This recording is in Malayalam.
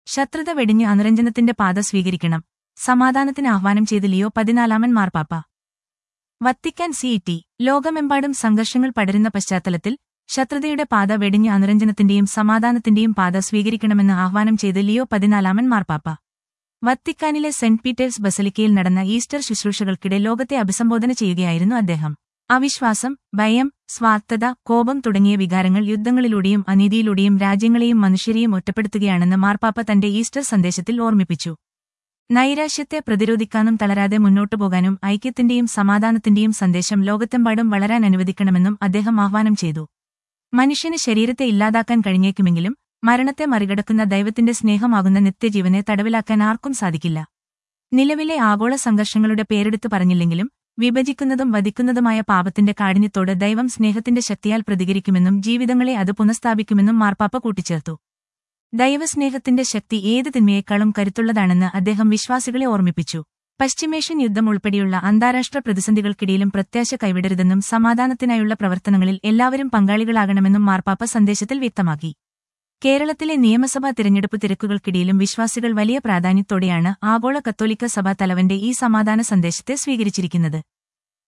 ശത്രുത വെടിഞ്ഞ് അനുരഞ്ജനത്തിന്റെ പാത സ്വീകരിക്കണം സമാധാനത്തിന് ആഹ്വാനം ചെയ്ത് ലിയോ പതിനാലാമൻ മാർപ്പാപ്പ വത്തിക്കാൻ സിഇടി ലോകമെമ്പാടും സംഘർഷങ്ങൾ പടരുന്ന പശ്ചാത്തലത്തിൽ ശത്രുതയുടെ പാത വെടിഞ്ഞ് അനുരഞ്ജനത്തിന്റെയും സമാധാനത്തിന്റെയും പാത സ്വീകരിക്കണമെന്ന് ആഹ്വാനം ചെയ്ത് ലിയോ പതിനാലാമൻ മാർപ്പാപ്പ വത്തിക്കാനിലെ സെന്റ് പീറ്റേഴ്സ് ബസലിക്കയിൽ നടന്ന ഈസ്റ്റർ ശുശ്രൂഷകൾക്കിടെ ലോകത്തെ അഭിസംബോധന ചെയ്യുകയായിരുന്നു അദ്ദേഹം അവിശ്വാസം ഭയം സ്വാർത്ഥത കോപം തുടങ്ങിയ വികാരങ്ങൾ യുദ്ധങ്ങളിലൂടെയും അനീതിയിലൂടെയും രാജ്യങ്ങളെയും മനുഷ്യരെയും ഒറ്റപ്പെടുത്തുകയാണെന്ന് മാർപ്പാപ്പ തന്റെ ഈസ്റ്റർ സന്ദേശത്തിൽ ഓർമ്മിപ്പിച്ചു നൈരാശ്യത്തെ പ്രതിരോധിക്കാനും തളരാതെ മുന്നോട്ടു പോകാനും ഐക്യത്തിന്റെയും സമാധാനത്തിന്റെയും സന്ദേശം ലോകത്തെമ്പാടും വളരാൻ അനുവദിക്കണമെന്നും അദ്ദേഹം ആഹ്വാനം ചെയ്തു മനുഷ്യന് ശരീരത്തെ ഇല്ലാതാക്കാൻ കഴിഞ്ഞേക്കുമെങ്കിലും മരണത്തെ മറികടക്കുന്ന ദൈവത്തിന്റെ സ്നേഹമാകുന്ന നിത്യജീവനെ തടവിലാക്കാൻ ആർക്കും സാധിക്കില്ല നിലവിലെ ആഗോള സംഘർഷങ്ങളുടെ പേരെടുത്തു പറഞ്ഞില്ലെങ്കിലും വിഭജിക്കുന്നതും വധിക്കുന്നതുമായ പാപത്തിന്റെ കാഠിന്യത്തോട് ദൈവം സ്നേഹത്തിന്റെ ശക്തിയാൽ പ്രതികരിക്കുമെന്നും ജീവിതങ്ങളെ അത് പുനഃസ്ഥാപിക്കുമെന്നും മാർപ്പാപ്പ കൂട്ടിച്ചേർത്തു ദൈവസ്നേഹത്തിന്റെ ശക്തി ഏത് തിന്മയേക്കാളും കരുത്തുള്ളതാണെന്ന് അദ്ദേഹം വിശ്വാസികളെ ഓർമ്മിപ്പിച്ചു പശ്ചിമേഷ്യൻ യുദ്ധം ഉൾപ്പെടെയുള്ള അന്താരാഷ്ട്ര പ്രതിസന്ധികൾക്കിടയിലും പ്രത്യാശ കൈവിടരുതെന്നും സമാധാനത്തിനായുള്ള പ്രവർത്തനങ്ങളിൽ എല്ലാവരും പങ്കാളികളാകണമെന്നും മാർപ്പാപ്പ സന്ദേശത്തിൽ വ്യക്തമാക്കി കേരളത്തിലെ നിയമസഭാ തിരഞ്ഞെടുപ്പ് തിരക്കുകൾക്കിടയിലും വിശ്വാസികൾ വലിയ പ്രാധാന്യത്തോടെയാണ് ആഗോള കത്തോലിക്ക സഭാ തലവന്റെ ഈ സമാധാന സന്ദേശത്തെ സ്വീകരിച്ചിരിക്കുന്നത്